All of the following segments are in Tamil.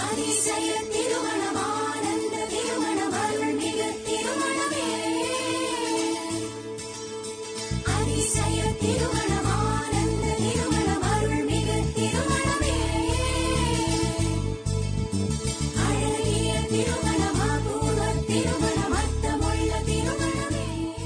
அதிசய திருமணம் ஆனந்த திருமணம் அருள்மிக திருமணமே அதிசய திருமணம் ஆனந்த திருமணம் அருள்மிக திருமணமே அழகிய திருமணம் அபூர்வ திருமணம் அர்த்தமுள்ள திருமணமே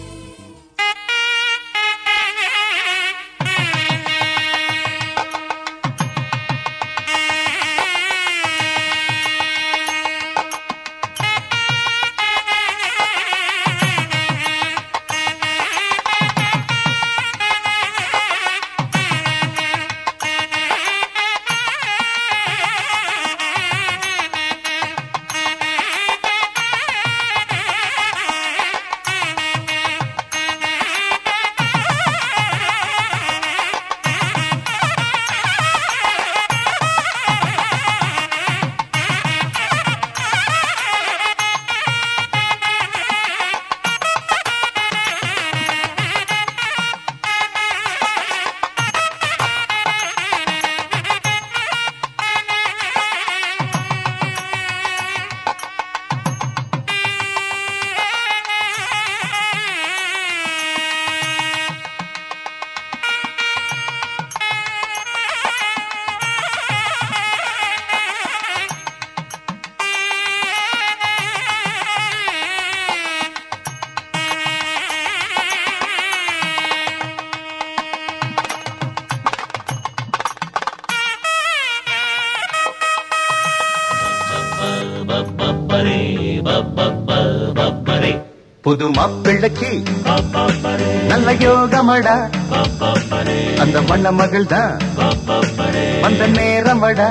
புது மாப்பிள்ளைக்கு நல்ல யோகமடா அந்த மண்ண மகள் தான் வந்த நேரமடா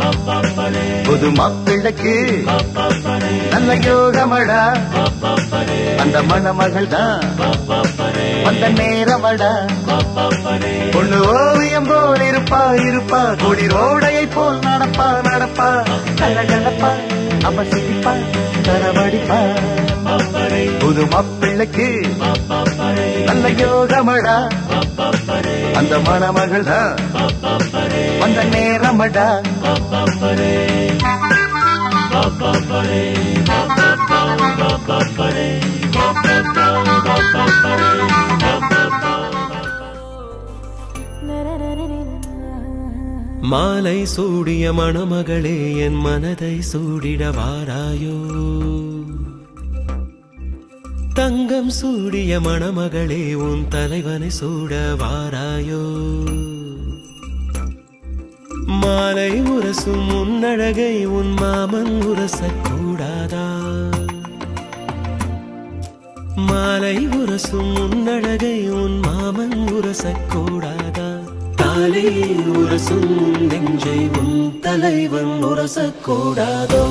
புது மாப்பிள்ளைக்கு நல்ல யோகமடா அந்த மணமகள் தான் வந்த நேரமடா பொண்ணு ஓவியம் போல் இருப்பா இருப்பா கொடி ரோடையை போல் நடப்பா நடப்பா கலகலப்பா அவ சிரிப்பா தரவடிப்பா புது மாப்பிள்ளைக்கு நல்ல யோகமடா அந்த மணமகள் தான் வந்த நேரமடா மாலை சூடிய மணமகளே என் மனதை சூடிட வாராயோ தங்கம் சூடிய மணமகளே உன் தலைவனை சூட வாராயோ மாலை உரசும் உன்னழகை உன் மாமன் உரசக்கூடாதா மாலை உரசும் உன்னழகை உன் மாமன் உரசக்கூடாதா தாலி உரசும் உன் நெஞ்சை உன் தலைவன் உரசக்கூடாதோ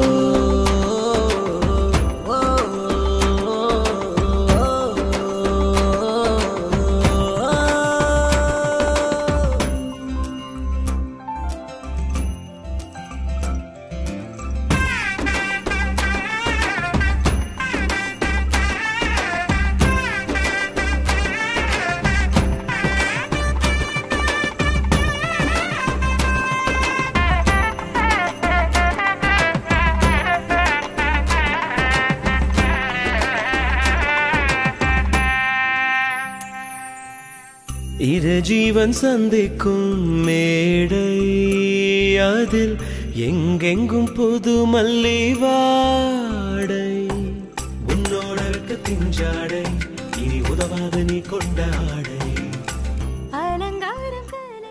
இரு ஜீவன் சந்திக்கும் மேடை அதில் எங்கெங்கும் புது மல்லி வாடை உன்னோட இருக்க திஞ்சாடை இனி உதவாத நீ கொண்ட ஆடை அலங்காரம் கலை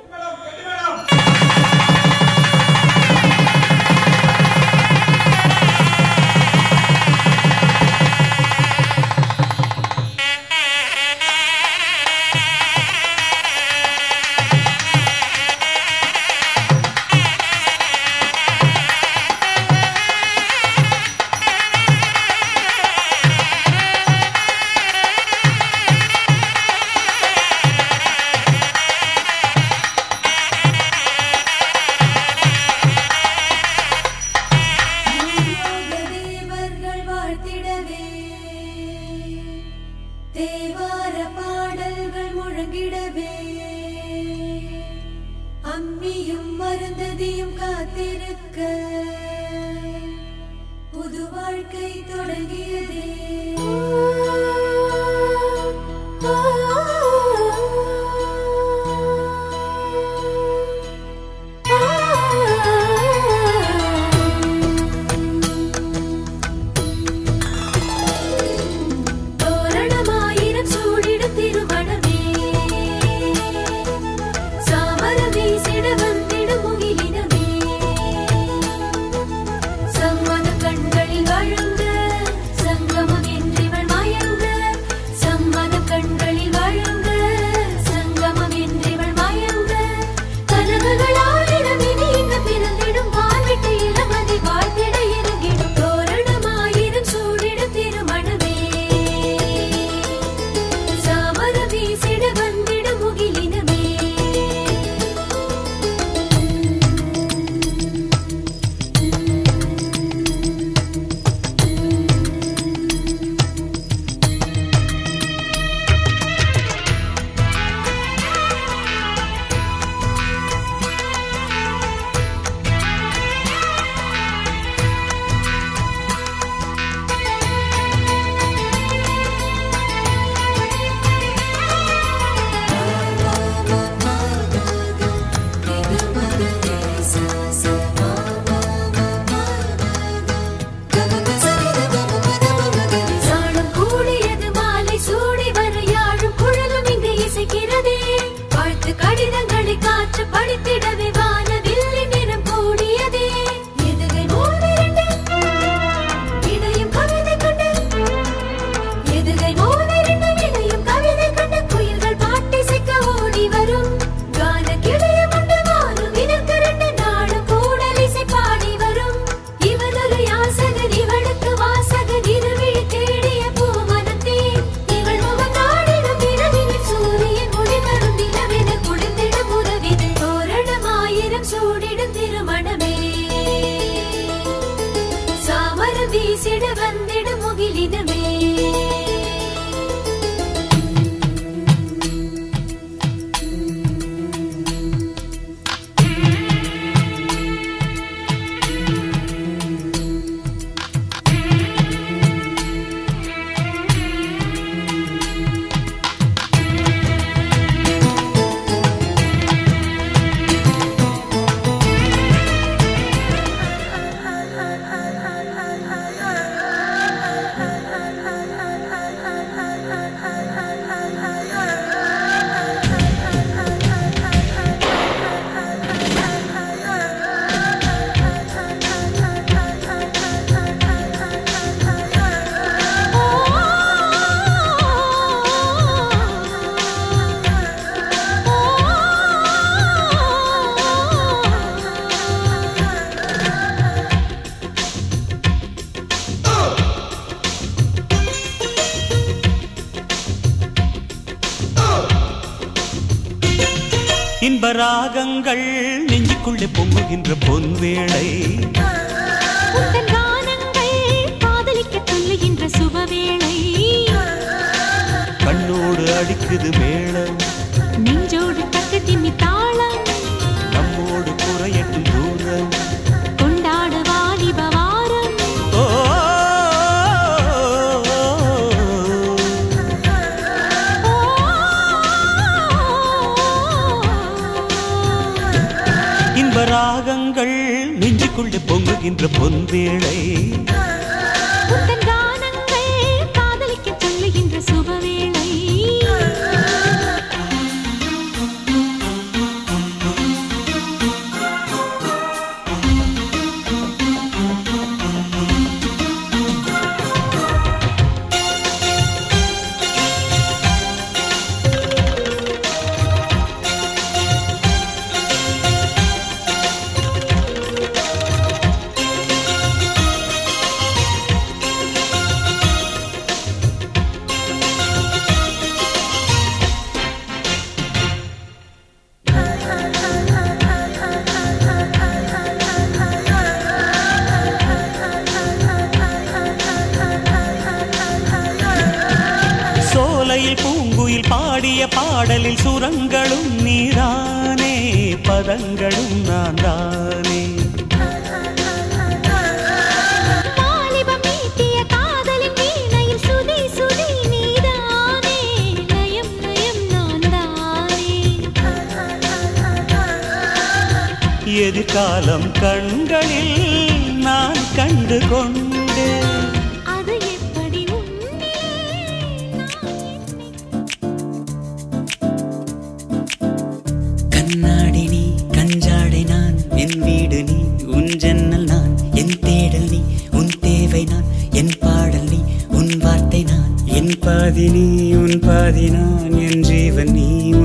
ஆ பேசிட வந்திட முகிலினமே இன்ப ராகங்கள் நெஞ்சுக்குள்ளே பொங்குகின்ற பொன்வேளை உந்தன் கானங்கள் காதலிக்க துள்ளுகின்ற சுபவேளை கண்ணோடு அடிக்குது மேளம் நெஞ்சோடு தட்டு திம்மி தாளம் நம்மோடு குறையட்டும் தூரம் கொண்டாடு வாலிப வாரம் ஓ இன்ப ராகங்கள் நெஞ்சுக்குள்ளே பொங்குகின்ற பொன்வேளை உந்தன் கானங்கள் காதலிக்க துள்ளுகின்ற சுபவேளை சோலையில் பூங்குயில் பாடிய பாடலில் சுரங்களும் நீதானே பதங்களும் நான் தானே வாலிபம் மீட்டிய காதலின் வீணையில் சுதி சுதி நீதானே லயம் லயம் நான் தானே எதிர்காலம் கண்களில் நான் கண்டு கொண்டேன் அது எப்படி உன்னிலே கண்ணாடி நீ கஞ்சாடை நான் என் வீடு நீ உன் ஜன்னல் நான் என் தேடல் நீ உன் தேவை நான் என் பாடல் நீ உன் வார்த்தை நான் என் பாதி நீ உன் பாதி நான் என் ஜீவன் நீ